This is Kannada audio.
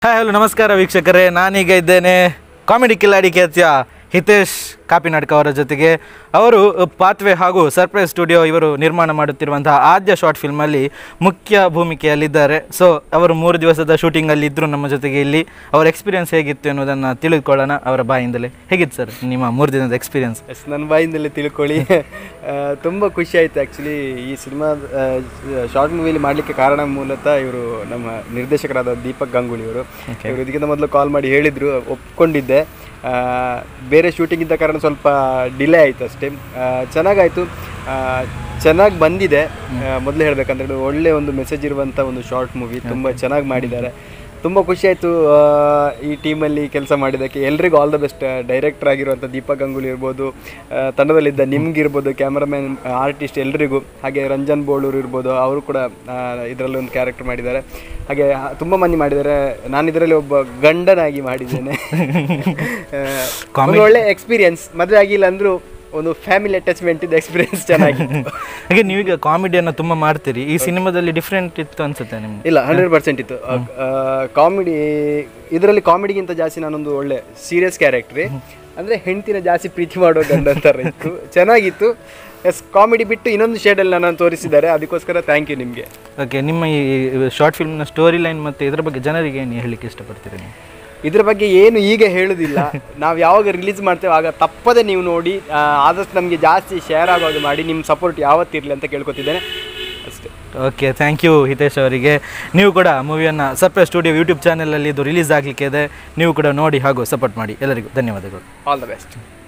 ಹಾಯ್ ಹಲೋ ನಮಸ್ಕಾರ ವೀಕ್ಷಕರೇ ನಾನೀಗ ಇದ್ದೇನೆ ಕಾಮಿಡಿ ಕಿಲಾಡಿ ಖ್ಯಾತಿಯ ಹಿತೇಶ್ ಕಾಪಿನಾಡ್ಕ ಅವರ ಜೊತೆಗೆ ಅವರು ಪಾತ್ವೆ ಹಾಗೂ ಸರ್ಪ್ರೈಸ್ ಸ್ಟುಡಿಯೋ ಇವರು ನಿರ್ಮಾಣ ಮಾಡುತ್ತಿರುವಂತಹ ಆದ್ಯ ಶಾರ್ಟ್ ಫಿಲ್ಮಲ್ಲಿ ಮುಖ್ಯ ಭೂಮಿಕೆಯಲ್ಲಿದ್ದಾರೆ ಸೊ ಅವರು ಮೂರು ದಿವಸದ ಶೂಟಿಂಗಲ್ಲಿ ಇದ್ದರು ನಮ್ಮ ಜೊತೆಗೆ ಇಲ್ಲಿ ಅವರ ಎಕ್ಸ್ಪೀರಿಯನ್ಸ್ ಹೇಗಿತ್ತು ಎನ್ನುವುದನ್ನು ತಿಳಿದುಕೊಳ್ಳೋಣ ಅವರ ಬಾಯಿಂದಲೇ ಹೇಗಿತ್ತು ಸರ್ ನಿಮ್ಮ ಮೂರು ದಿನದ ಎಕ್ಸ್ಪೀರಿಯನ್ಸ್ ಎಸ್ ನನ್ನ ಬಾಯಿಂದಲೇ ತಿಳ್ಕೊಳ್ಳಿ ತುಂಬ ಖುಷಿ ಆಯಿತು ಆ್ಯಕ್ಚುಲಿ ಈ ಸಿನಿಮಾ ಶಾರ್ಟ್ ಮೂವಿಲಿ ಮಾಡಲಿಕ್ಕೆ ಕಾರಣ ಮೂಲತಃ ಇವರು ನಮ್ಮ ನಿರ್ದೇಶಕರಾದ ದೀಪಕ್ ಗಂಗೂಳಿ ಅವರು ಇವರು ಇದಕ್ಕಿಂತ ಮೊದಲು ಕಾಲ್ ಮಾಡಿ ಹೇಳಿದರು ಒಪ್ಕೊಂಡಿದ್ದೆ ಆ, ಬೇರೆ ಶೂಟಿಂಗ್ ಇದ್ದ ಕಾರಣ ಸ್ವಲ್ಪ ಡಿಲೇ ಆಯಿತು ಅಷ್ಟೇ ಚೆನ್ನಾಗಾಯಿತು ಚೆನ್ನಾಗಿ ಬಂದಿದೆ ಮೊದಲು ಹೇಳಬೇಕಂದ್ರೆ ಒಳ್ಳೆ ಒಂದು ಮೆಸೇಜ್ ಇರುವಂಥ ಒಂದು ಶಾರ್ಟ್ ಮೂವಿ ತುಂಬ ಚೆನ್ನಾಗಿ ಮಾಡಿದ್ದಾರೆ ತುಂಬ ಖುಷಿ ಆಯಿತು ಈ ಟೀಮಲ್ಲಿ ಕೆಲಸ ಮಾಡಿದ್ದಕ್ಕೆ ಎಲ್ರಿಗೂ ಆಲ್ ದ ಬೆಸ್ಟ್ ಡೈರೆಕ್ಟರ್ ಆಗಿರುವಂಥ ದೀಪಕ್ ಗಂಗೂಲಿ ಇರ್ಬೋದು ಆ, ತಂಡದಲ್ಲಿದ್ದ ನಿಮ್ಗಿರ್ಬೋದು ಕ್ಯಾಮ್ರಾಮ್ಯಾನ್ ಆರ್ಟಿಸ್ಟ್ ಎಲ್ರಿಗೂ ಹಾಗೆ ರಂಜನ್ ಬೋಳೂರು ಇರ್ಬೋದು ಅವರು ಕೂಡ ಇದರಲ್ಲಿ ಒಂದು ಕ್ಯಾರೆಕ್ಟರ್ ಮಾಡಿದ್ದಾರೆ ಹಾಗೆ ತುಂಬ ಮಂದಿ ಮಾಡಿದ್ದಾರೆ ನಾನು ಇದರಲ್ಲಿ ಒಬ್ಬ ಗಂಡನಾಗಿ ಮಾಡಿದ್ದೇನೆ ಆ, ಒಂದು ಒಳ್ಳೆ ಎಕ್ಸ್ಪೀರಿಯನ್ಸ್ ಮದುವೆ ಆಗಿಲ್ಲ ಅಂದರೂ ಒಂದು ಫ್ಯಾಮಿಲಿ ಅಟ್ಯಾಚ್ಮೆಂಟ್ ಇದೆ ಎಕ್ಸ್ಪೀರಿಯನ್ಸ್ ಚೆನ್ನಾಗಿತ್ತು ಹಾಗೆ ನೀವೀಗ ಕಾಮಿಡಿಯನ್ನು ತುಂಬ ಮಾಡ್ತೀರಿ ಈ ಸಿನಿಮಾದಲ್ಲಿ ಡಿಫ್ರೆಂಟ್ ಇತ್ತು ಅನ್ಸುತ್ತೆ ನಿಮ್ಗೆ ಇಲ್ಲ ಹಂಡ್ರೆಡ್ ಪರ್ಸೆಂಟ್ ಇತ್ತು ಕಾಮಿಡಿ ಇದರಲ್ಲಿ ಕಾಮಿಡಿಗಿಂತ ಜಾಸ್ತಿ ನಾನೊಂದು ಒಳ್ಳೆ ಸೀರಿಯಸ್ ಕ್ಯಾರೆಕ್ಟ್ರಿ ಅಂದರೆ ಹೆಂಡ್ತಿನ ಜಾಸ್ತಿ ಪ್ರೀತಿ ಮಾಡೋ ಗಂಡ ಥರ ಇತ್ತು ಚೆನ್ನಾಗಿತ್ತು ಎಸ್ ಕಾಮಿಡಿ ಬಿಟ್ಟು ಇನ್ನೊಂದು ಶೇಡಲ್ಲಿ ನಾನು ತೋರಿಸಿದ್ದಾರೆ ಅದಕ್ಕೋಸ್ಕರ ಥ್ಯಾಂಕ್ ಯು ನಿಮಗೆ ಓಕೆ ನಿಮ್ಮ ಈ ಶಾರ್ಟ್ ಫಿಲ್ಮ್ನ ಸ್ಟೋರಿ ಲೈನ್ ಮತ್ತು ಇದರ ಬಗ್ಗೆ ಜನರಿಗೆ ಏನು ಹೇಳಲಿಕ್ಕೆ ಇಷ್ಟಪಡ್ತೀರಿ ನೀವು ಇದ್ರ ಬಗ್ಗೆ ಏನು ಈಗ ಹೇಳುದಿಲ್ಲ ನಾವು ಯಾವಾಗ ರಿಲೀಸ್ ಮಾಡ್ತೇವೆ ಆಗ ತಪ್ಪದೆ ನೀವು ನೋಡಿ ಆ, ಆದಷ್ಟು ನಮಗೆ ಜಾಸ್ತಿ ಶೇರ್ ಆಗೋದು ಮಾಡಿ ನಿಮ್ಮ ಸಪೋರ್ಟ್ ಯಾವತ್ತಿರಲಿ ಅಂತ ಕೇಳ್ಕೊತಿದ್ದೇನೆ ಅಷ್ಟೇ ಓಕೆ ಥ್ಯಾಂಕ್ ಯು ಹಿತೇಶ್ ಅವರಿಗೆ ನೀವು ಕೂಡ ಮೂವಿಯನ್ನು ಸರ್ಪ್ರೈಸ್ ಸ್ಟುಡಿಯೋ ಯೂಟ್ಯೂಬ್ ಚಾನಲಲ್ಲಿ ಇದು ರಿಲೀಸ್ ಆಗಲಿಕ್ಕೆ ಇದೆ ನೀವು ಕೂಡ ನೋಡಿ ಹಾಗೂ ಸಪೋರ್ಟ್ ಮಾಡಿ ಎಲ್ಲರಿಗೂ ಧನ್ಯವಾದಗಳು ಆಲ್ ದ ಬೆಸ್ಟ್